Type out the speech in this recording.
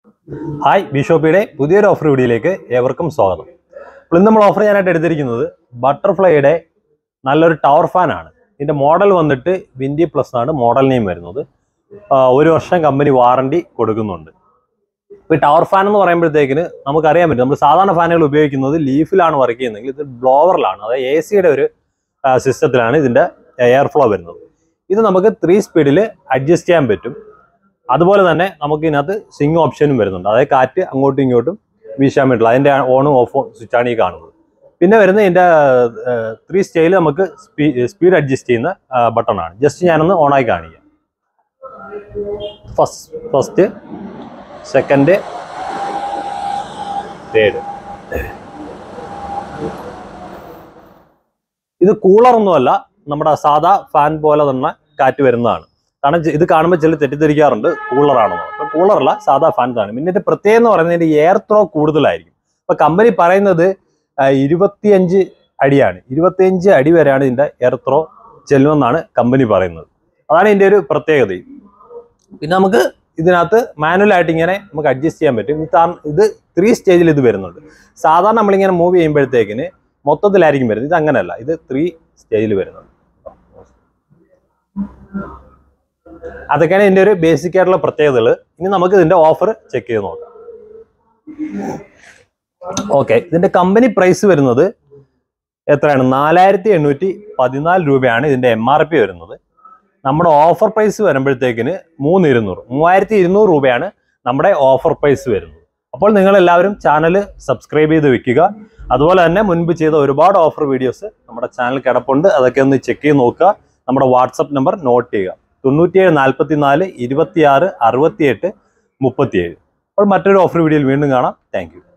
hi ബിഷോപ്പിയുടെ പുതിയൊരു offer വീഡിയോയിലേക്ക് ഏവർക്കും സ്വാഗതം അപ്പോൾ ഇന്ന് നമ്മൾ ഓഫർ ചെയ്യാനായിട്ട് എടുത്തിരിക്കുന്നത് ബട്ടർഫ്ലൈയുടെ നല്ലൊരു ടവർ ഫാൻ ആണ് ഇതിന്റെ മോഡൽ വന്നിട്ട് വിൻഡി പ്ലസ് ആണ് മോഡൽ നെയിം വരുന്നത് ആ, ഒരു വർഷം കമ്പനി വാറണ്ടി കൊടുക്കുന്നുണ്ട് ഇപ്പോൾ ടവർ ഫാൻ എന്ന് പറയുമ്പോഴത്തേക്കിന് നമുക്കറിയാൻ പറ്റും നമ്മൾ സാധാരണ ഫാനുകൾ ഉപയോഗിക്കുന്നത് ലീഫിലാണ് വർക്ക് ചെയ്യുന്നതെങ്കിൽ ഇത് ബ്ലോവറിലാണ് അതായത് എ സിയുടെ ഒരു സിസ്റ്റത്തിലാണ് ഇതിന്റെ എയർ ഫ്ലോ വരുന്നത് ഇത് നമുക്ക് ത്രീ സ്പീഡിൽ അഡ്ജസ്റ്റ് ചെയ്യാൻ പറ്റും അതുപോലെ തന്നെ നമുക്ക് ഇതിനകത്ത് സിങ് ഓപ്ഷനും വരുന്നുണ്ട് അതായത് കാറ്റ് അങ്ങോട്ടും ഇങ്ങോട്ടും വീശാൻ പറ്റില്ല അതിന്റെ ഓണും ഓഫും സ്വിച്ചാണ് ഈ കാണുന്നത് പിന്നെ വരുന്ന ഇതിന്റെ ത്രീ സ്റ്റൈൽ നമുക്ക് സ്പീഡ് അഡ്ജസ്റ്റ് ചെയ്യുന്ന ബട്ടൺ ആണ് ജസ്റ്റ് ഞാനൊന്ന് ഓണായി കാണിക്കാം ഫസ്റ്റ് ഫസ്റ്റ് സെക്കൻഡ് തേർഡ് ഇത് കൂളറൊന്നുമല്ല നമ്മുടെ സാധാ ഫാൻ പോലെ തന്നെ കാറ്റ് വരുന്നതാണ് കാരണം ഇത് കാണുമ്പോൾ ചില തെറ്റിദ്ധരിക്കാറുണ്ട് കൂളറാണെന്ന് അപ്പൊ കൂളറല്ല സാധാ ഫാൻ ആണ് പിന്നെ ഇതിന്റെ പ്രത്യേകം എന്ന് പറയുന്നത് ഇതിന്റെ എയർ ത്രോ കൂടുതലായിരിക്കും ഇപ്പൊ കമ്പനി പറയുന്നത് ആ, ഇരുപത്തിയഞ്ച് അടിയാണ് ഇരുപത്തിയഞ്ച് അടി വരെയാണ് ഇതിന്റെ എയർ ത്രോ ചെല്ലുമെന്നാണ് കമ്പനി പറയുന്നത് അതാണ് ഇതിന്റെ ഒരു പ്രത്യേകത പിന്നെ നമുക്ക് ഇതിനകത്ത് മാനുവൽ ആയിട്ട് ഇങ്ങനെ നമുക്ക് അഡ്ജസ്റ്റ് ചെയ്യാൻ പറ്റും ഇത് താ- ഇത് ത്രീ സ്റ്റേജിൽ ഇത് വരുന്നുണ്ട് സാധാരണ നമ്മളിങ്ങനെ മൂവ് ചെയ്യുമ്പോഴത്തേക്കിന് മൊത്തത്തിലായിരിക്കും വരുന്നത് ഇത് അങ്ങനെയല്ല ഇത് ത്രീ സ്റ്റേജിൽ വരുന്നുണ്ട് അതൊക്കെയാണ് ഇതിന്റെ ഒരു ബേസിക് ആയിട്ടുള്ള പ്രത്യേകതകൾ ഇനി നമുക്ക് ഇതിന്റെ ഓഫർ ചെക്ക് ചെയ്ത് നോക്കാം ഓക്കെ ഇതിന്റെ കമ്പനി പ്രൈസ് വരുന്നത് എത്രയാണ് നാലായിരത്തി എണ്ണൂറ്റി പതിനാല് രൂപയാണ് ഇതിന്റെ എം ആർ പി വരുന്നത് നമ്മുടെ ഓഫർ പ്രൈസ് വരുമ്പോഴത്തേക്കിന് മൂന്ന് ഇരുന്നൂറ് മൂവായിരത്തി ഇരുന്നൂറ് രൂപയാണ് നമ്മുടെ ഓഫർ പ്രൈസ് വരുന്നത് അപ്പോൾ നിങ്ങൾ എല്ലാവരും ചാനൽ സബ്സ്ക്രൈബ് ചെയ്ത് വെക്കുക അതുപോലെ തന്നെ മുൻപ് ചെയ്ത ഒരുപാട് ഓഫർ വീഡിയോസ് നമ്മുടെ ചാനൽ കിടപ്പുണ്ട് അതൊക്കെ ഒന്ന് ചെക്ക് ചെയ്ത് നോക്കുക നമ്മുടെ വാട്സപ്പ് നമ്പർ നോട്ട് ചെയ്യുക തൊണ്ണൂറ്റിയേഴ് നാൽപ്പത്തി നാല് ഇരുപത്തിയാറ് അറുപത്തിയെട്ട് മുപ്പത്തിയേഴ് അപ്പോൾ മറ്റൊരു ഓഫർ വീഡിയോയിൽ വീണ്ടും കാണാം താങ്ക്